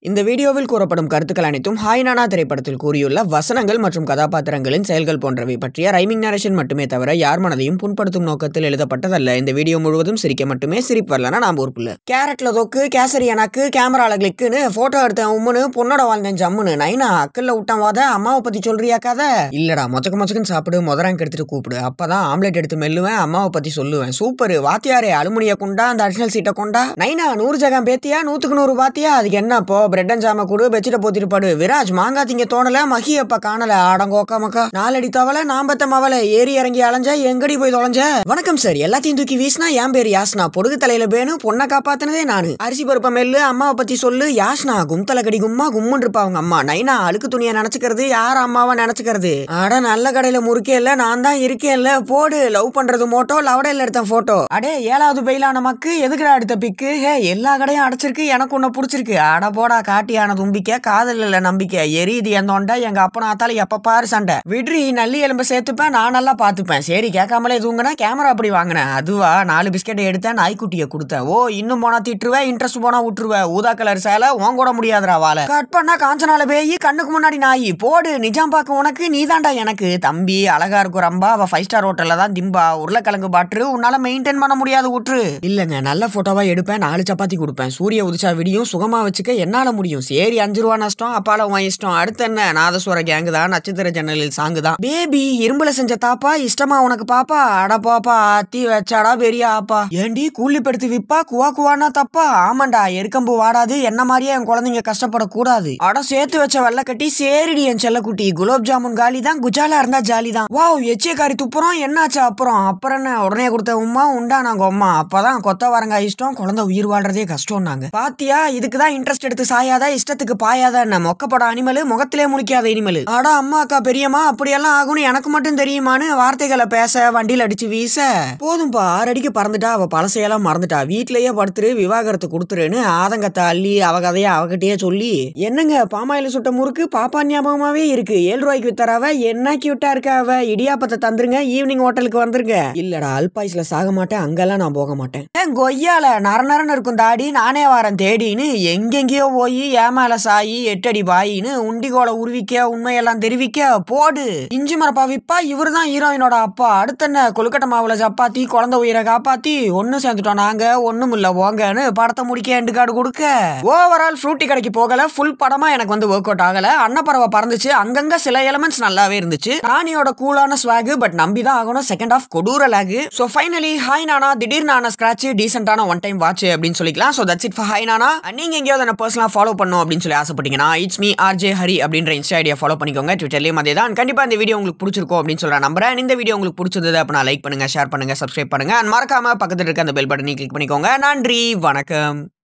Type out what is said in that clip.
இந்த வீடியோவில் கூறப்படும் கருத்துக்கள் அனைத்தும் ஹாய் நானா திரைப்படத்தில் கூறியுள்ள வசனங்கள் மற்றும் கதாபாத்திரங்களின் செயல்கள் போன்றவை பற்றிய ரைமிங் நரேஷன் மட்டுமே தவிர யார் மனதையும் புண்படுத்தும் நோக்கத்தில் எழுதப்பட்டதல்ல இந்த வீடியோ முழுவதும் சிரிக்க மட்டுமே சிரிப்பு வரலனா நான் ஊருக்குள்ள கேரட்ல தொக்கு கேசரி எனக்கு கேமரால கிளிக்குன்னு போட்டோ எடுத்தேன் உம்முன்னு பொண்ணோட வாழ்ந்தேன் ஜம்முன்னு நைனா அக்கல்ல விட்டான் வாத அம்மாவை பத்தி சொல்றியா கதை இல்லடா மொச்சக்க மொச்சக்கன்னு சாப்பிடு முத ரேங்க் எடுத்துட்டு கூப்பிடு அப்பதான் ஆம்லெட் எடுத்து மெல்லுவேன் அம்மாவை பத்தி சொல்லுவேன் சூப்பர் வாத்தியாரே அலுமினிய கொண்டா அந்த அடிஷனல் சீட்டை கொண்டா நைனா நூறு ஜகம் பேத்தியா நூத்துக்கு நூறு பாத்தியா அதுக்கு என்ன இப்போ பிரெட் அண்ட் ஜாம கொடு பெச்சிட்ட போத்திட்டு படு விராஜ் மாங்காய் திங்க தோணல மகி அப்ப காணல ஆடங்கோக்கா மக்கா நாலடி தவளை நாம்பத்த மவளை ஏறி இறங்கி அலைஞ்ச எங்கடி போய் தொலைஞ்ச வணக்கம் சார் எல்லாத்தையும் தூக்கி வீசினா என் பேர் யாஸ்னா பொடுகு தலையில பேனு பொண்ணை காப்பாத்தினதே நானு அரிசி பருப்ப மெல்லு அம்மாவை பத்தி சொல்லு யாஸ்னா கும்தல கடி கும்மா கும்முன்னு இருப்பா அவங்க அம்மா நைனா அழுக்கு துணியை நினைச்சுக்கிறது யார் அம்மாவை நினைச்சுக்கிறது அட நல்ல கடையில முறுக்கே இல்ல நான் தான் இருக்கேன்ல போடு லவ் பண்றது மோட்டோ லவடையில எடுத்த போட்டோ அடே ஏழாவது பெயிலான மக்கு எதுக்குடா எடுத்த பிக்கு ஹே எல்லா கடையும் அடைச்சிருக்கு எனக்கு உன்னை பிடிச்சிருக்கு அட போடா காட்டியான தும்பிக்கை காதல் இல்ல நம்பிக்கை எரியுது என் தொண்டை எங்க அப்பனும் ஆத்தால எப்ப பாரு சண்டை விட்ரி நல்லி எலும்பு சேர்த்துப்பேன் நான் நல்லா பார்த்துப்பேன் சரி கேட்காமலே தூங்கினா கேமரா அப்படி வாங்கினேன் அதுவா நாலு பிஸ்கெட்டை எடுத்தேன் நாய்க்குட்டியை கொடுத்தேன் ஓ இன்னும் போனா திட்டுருவேன் இன்ட்ரெஸ்ட் போனா விட்டுருவேன் ஊதா கலர் சேலை உன் கூட முடியாதுடா வாழை கட் பண்ணா காஞ்சனால பேய் கண்ணுக்கு முன்னாடி நாய் போடு நிஜாம் பார்க்க உனக்கு நீதான்டா எனக்கு தம்பி அழகா இருக்கும் ரம்பா அவ ஃபைவ் ஸ்டார் ஹோட்டல்ல தான் திம்பா உருளைக்கிழங்கு பாட்டு உன்னால மெயின்டைன் பண்ண முடியாது விட்டுரு இல்லங்க நல்ல போட்டோவா எடுப்பேன் நாலு சப்பாத்தி கொடுப்பேன் சூரிய உதிச்சா விடியும் சுகமா வச்சுக்க என்னால முடியும் சரி அஞ்சு ரூபா நஷ்டம் அப்பால உன் இஷ்டம் அடுத்து என்ன நாதஸ்வர கேங்கு தான் நட்சத்திர ஜன்னலில் சாங்கு தான் பேபி இரும்புல செஞ்ச தாப்பா இஷ்டமா உனக்கு பாப்பா அட பாப்பா ஆத்தி வச்சாடா பெரிய ஆப்பா ஏண்டி கூலி படுத்து விப்பா குவா குவானா தப்பா ஆமாண்டா எருக்கம்பு வாடாது என்ன மாதிரியே என் குழந்தைங்க கஷ்டப்படக்கூடாது அட சேர்த்து வச்ச வெள்ள கட்டி சேரிடி என் செல்லக்குட்டி குலோப் ஜாமுன் காலி தான் குஜாலா இருந்தா ஜாலி தான் வாவ் எச்சியக்காரி துப்புறோம் என்னாச்சு அப்புறம் அப்புறம் என்ன உடனே கொடுத்த உமா உண்டா நாங்க அம்மா அப்பதான் கொத்த வரங்க இஷ்டம் குழந்தை உயிர் வாழ்றதே கஷ்டம் நாங்க பாத்தியா இதுக்கு தான் இன்ட்ரெஸ்ட் எடுத்து சாயாத இஷ்டத்துக்கு பாயாத என்ன மொக்கப்பட அனிமலு முகத்திலே முழிக்காத இனிமலு அடா அம்மா அக்கா பெரியம்மா அப்படியெல்லாம் ஆகும்னு எனக்கு மட்டும் தெரியுமான்னு வார்த்தைகளை பேச வண்டியில் அடிச்சு வீச போதும்பா ஆறு அடிக்கு பறந்துட்டா அவ பழசையெல்லாம் மறந்துட்டா வீட்லயே படுத்துரு விவாகரத்து கொடுத்துருன்னு ஆதங்கத்தை அள்ளி அவ கதைய அவகிட்டயே சொல்லி என்னங்க பாமாயில சுட்ட முறுக்கு பாப்பா ஞாபகமாவே இருக்கு ஏழு ரூபாய்க்கு வித்தரவ என்ன கியூட்டா இருக்க அவ இடியாப்பத்தை தந்துருங்க ஈவினிங் ஹோட்டலுக்கு வந்துருங்க இல்லடா அல்பாயுஸ்ல சாக மாட்டேன் அங்கெல்லாம் நான் போக மாட்டேன் ஏன் கொய்யால நர நரன்னு இருக்கும் தாடி நானே வரேன் தேடின்னு எங்கெங்கேயோ போய் ஏமால சாயி எட்டடி பாயின்னு உண்டிகோல உருவிக்க உண்மையெல்லாம் தெரிவிக்க போடு இஞ்சி மரப்பா விப்பா இவரு தான் ஹீரோயினோட அப்பா அடுத்து என்ன கொழுக்கட்டை மாவுல சப்பாத்தி குழந்தை உயிரை காப்பாத்தி ஒன்னு சேர்ந்துட்டோம் நாங்க ஒண்ணும் இல்ல போங்கன்னு படத்தை முடிக்க எண்டு கார்டு கொடுக்க ஓவரால் ஃப்ரூட்டி கடைக்கு போகல ஃபுல் படமா எனக்கு வந்து ஒர்க் அவுட் ஆகல அன்னப்பறவை பறந்துச்சு அங்கங்க சில எலமெண்ட்ஸ் நல்லாவே இருந்துச்சு ராணியோட கூலான ஸ்வாக் பட் நம்பி தான் ஆகணும் செகண்ட் ஆஃப் கொடூர lakh so finally hi Nanna திடீர்னு ஆன ஸ்கிராச் டீசென்டான ஒன் டைம் வாட்ச் அப்படின்னு சொல்லிக்கலாம் so that's it for hi Nanna நீங்க எங்கேயாவது என்ன பர்சனலாக ஃபாலோ பண்ணும் அப்படின்னு சொல்லி ஆசைப்பட்டீங்கன்னா இட்ஸ் மீ ஆர்ஜே ஹரி அப்படின்ற இன்ஸ்டா ஐடியா ஃபாலோ பண்ணிக்கோங்க ட்விட்டர்லேயும் அதே தான் கண்டிப்பாக இந்த வீடியோ உங்களுக்கு பிடிச்சிருக்கும் அப்படின்னு சொல்ல நம்புறேன் இந்த வீடியோ உங்களுக்கு பிடிச்சிருந்தது அப்போ நான் லைக் பண்ணுங்க ஷேர் பண்ணுங்க சப்ஸ்கிரைப் பண்ணுங்க and மறக்காம பக்கத்தில் இருக்க அந்த பெல் பட்டனை கிளிக் பண்ணிக்கோங்க நன்றி வணக்கம்